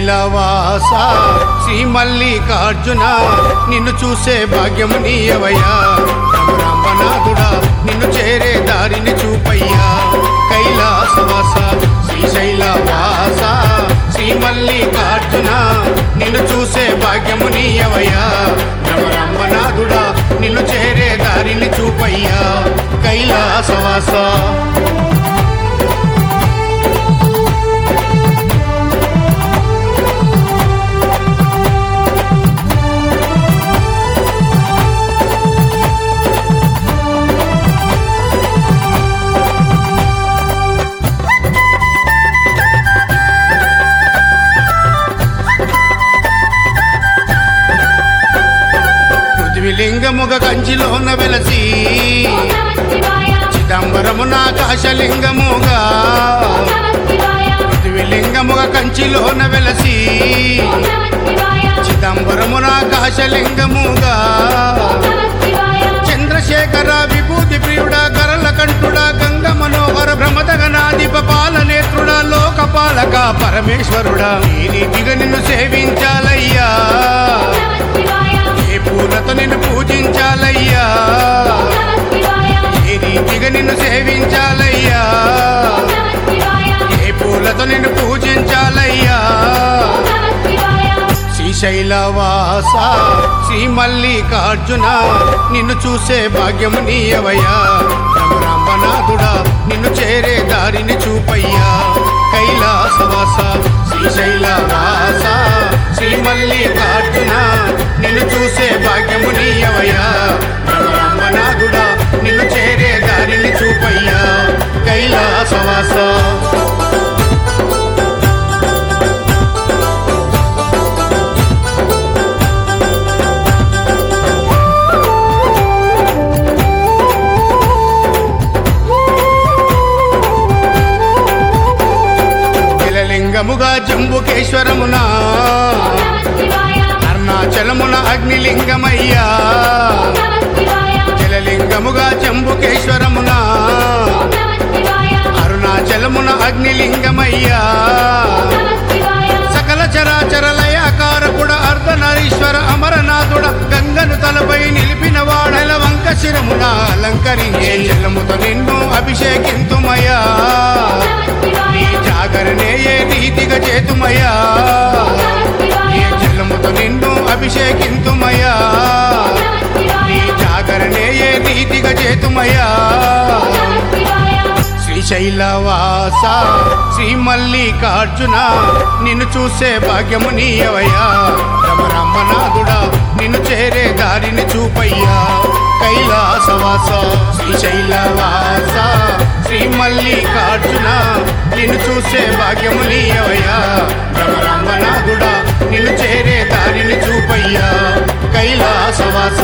శ్రీశైలవాస శ్రీ మల్లికార్జున నిన్ను చూసే భాగ్యము నీయవయ్యా రామనాథుడా నిన్ను చేరే దారిని చూపయ్యా కైలాసవాస శ్రీశైలవాస శ్రీ మల్లికార్జున నిన్ను చూసే భాగ్యము నీయవయ్యా రామనాథుడా నిన్ను చేరే దారిని చూపయ్యా కైలాసవాస పృథ్వీలింగముగ కంచిలోన వెలసి ఓం నమః శివాయ చిదంబరమున ఆకాశలింగముగా ఓం నమః శివాయ పృథ్వీలింగముగ కంచిలోన వెలసి ఓం నమః శివాయ చిదంబరమున ఆకాశలింగముగా ఓం నమః శివాయ చంద్రశేఖర విభూతి ప్రియుడ గరల కంఠుడ గంగ మనోహర భ్రమదగనాధిప పాలనేత్రుడ లోకపాలక పరమేశ్వరుడా ఈ రీతిగా నిన్ను సేవించాలయ్యా ఓం నమః శివాయ ఏ పూలతో నిన్ను పూజించాలయ్యా ఓం నమః శివాయ ఏ రీతిగా నిన్ను సేవించాలయ్యా ఓం నమః శివాయ ఏ పూలతో నిన్ను పూజించాలయ్యా ఓం నమః శివాయ శ్రీశైలవాస శ్రీ మల్లికార్జున నిన్ను చూసే భాగ్యము నీయవయ్యా రామనాథుడా నిన్ను చేరే దారిని చూపయ్యా కైలాసవాస శ్రీశైలవాస శ్రీ మల్లికార్జున నిన్ను చూసే భాగ్యము నీయవయ్యా రామనాథుడా నిన్ను చేరే దారిని చూపయ్యా కైలాసవాస జలలింగముగా జంబుకేశ్వరమున ఓం నమః శివాయ అరుణాచలమున అగ్నిలింగమయ్యా ఓం నమః శివాయ జలలింగముగా జంబుకేశ్వరమున ఓం నమః శివాయ అరుణాచలమున అగ్నిలింగమయ్యా ఓం నమః శివాయ సకల చరాచర లయాకారకుడ అర్ధనరీశ్వర అమరనాథుడ గంగను తలపై నిలిపిన వాడల వంక శిరమున అలంకరించే జలముతో నిన్ను అభిషేకింతుమయ్యా ఓం నమః నీ శివాయ జాగరణే ఏ రీతిగా చేతుమయ్యా ఓం నమః నీ శివాయ జలముతో నిన్ను అభిషేకింతుమయ్యా ఓం నమః నీ శివాయ జాగరణే ఏ రీతిగా చేతుమయ్యా ఓం నమః శివాయ శ్రీశైలవాస శ్రీ మల్లికార్జున నిన్ను చూసే భాగ్యము నీయవయ్యా రమరమ్మనాథుడా నిన్ను చేరే దారిని చూపయ్యా కైలాసవాస శ్రీశైలవాస శ్రీ మల్లికార్జున నిన్ను చూసే భాగ్యము నీయవయ్యా రమరమ్మనాథుడా నిన్ను చేరే దారిని చూపయ్యా కైలాసవాస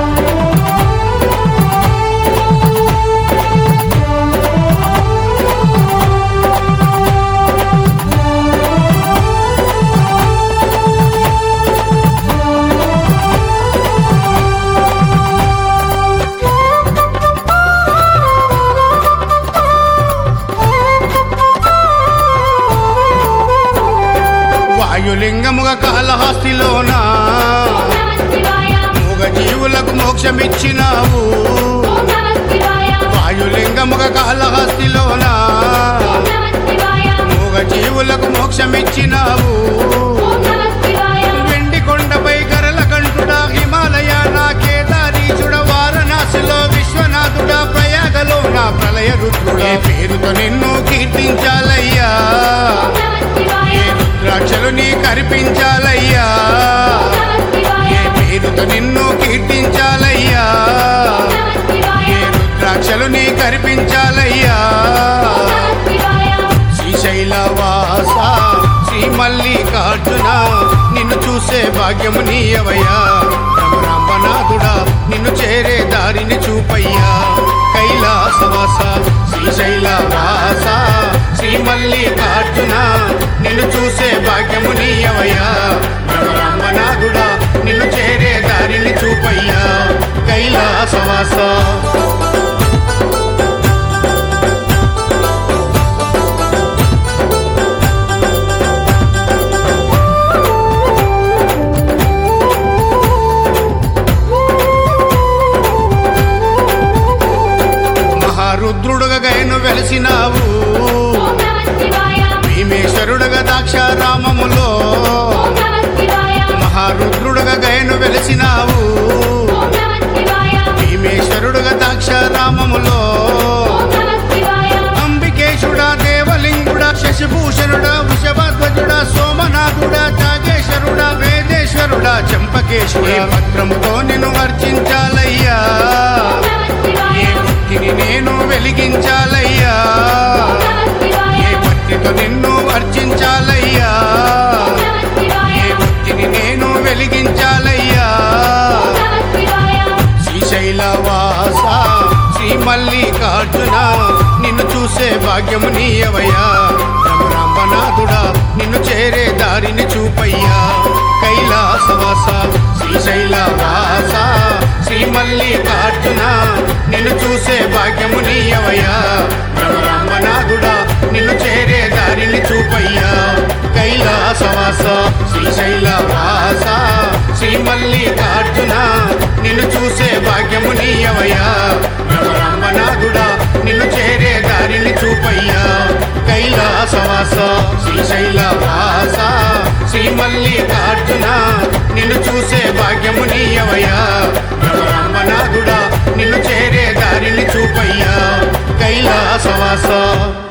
వాయులింగముగ కాళహస్తిలోన ఓం నమః శివాయ మూగ జీవులకు మోక్షమిచ్చినావు ఓం నమః శివాయ వాయులింగముగ కాళహస్తిలోన ఓం నమః శివాయ మూగ జీవులకు మోక్షమిచ్చినావు ఓం నమః శివాయ వెండి కొండపై గరల కంఠుడా హిమాలయ నా కేదారీశుడ వారణాసిలో విశ్వనాథుడ ప్రయాగలో నా ప్రళయ రుద్రుడే పేరుతో నిన్ను కీర్తించాలయ్యా ఓం నమః శివాయ ఏ రుద్రాక్షలు నీ కనిపించాలయ్యా ఓం నమః శివాయ ఏ పేరుతో నిన్ను కీర్తించాలయ్యా ఓం నమః శివాయ ఏ రుద్రాక్షలు నీ కనిపించాలయ్యా ఓం నమః శివాయ శ్రీశైలవాస శ్రీ మల్లికార్జున నిన్ను చూసే భాగ్యము నీయవయ్యా రమరాంబనాథుడా నిన్ను చేరే దారిని చూపయ్యా కైలాసవాస శ్రీశైలవాస శ్రీ మల్లికార్జున నిన్ను చూసే భాగ్యము నీయవయ్యా రమరాంబనాథుడా నిన్ను చేరే దారిని చూపయ్యా కైలాసవాస చెంపకేశ్వర పత్రముతో నిన్ను వర్చించాలయ్యా ఏ భక్తిని నేను వెలిగించాలయ్యా ఏ భక్తితో నిన్ను వర్చించాలయ్యా ఏ భక్తిని నేను వెలిగించాలయ్యా శ్రీశైల వాస శ్రీ మల్లికార్జున నిన్ను చూసే భాగ్యము నీయవయ్యా రమరాంబనాథుడా నిన్ను చేరే దారిని చూపయ్యా కైలాసవాస శ్రీశైల వాస శ్రీ మల్లికార్జున నిన్ను చూసే భాగ్యము నీయవయ్యా రమరాంబనాథుడా నిన్ను చేరే దారిని చూపయ్యా కైలాసవాస శ్రీశైల వాస శ్రీ మల్లికార్జున నిన్ను చూసే భాగ్యము నీయవయ్యా రమరాంబనాథుడా నిన్ను చేరే దారిని చూపయ్యా కైలాసవాస శ్రీశైల వాస శ్రీ మల్లికార్జున నిన్ను చూసే భాగ్యము నీయవయ్యా రమరాంబనాథుడా నిన్ను చేరే దారిని చూపయ్యా కైలాసవాస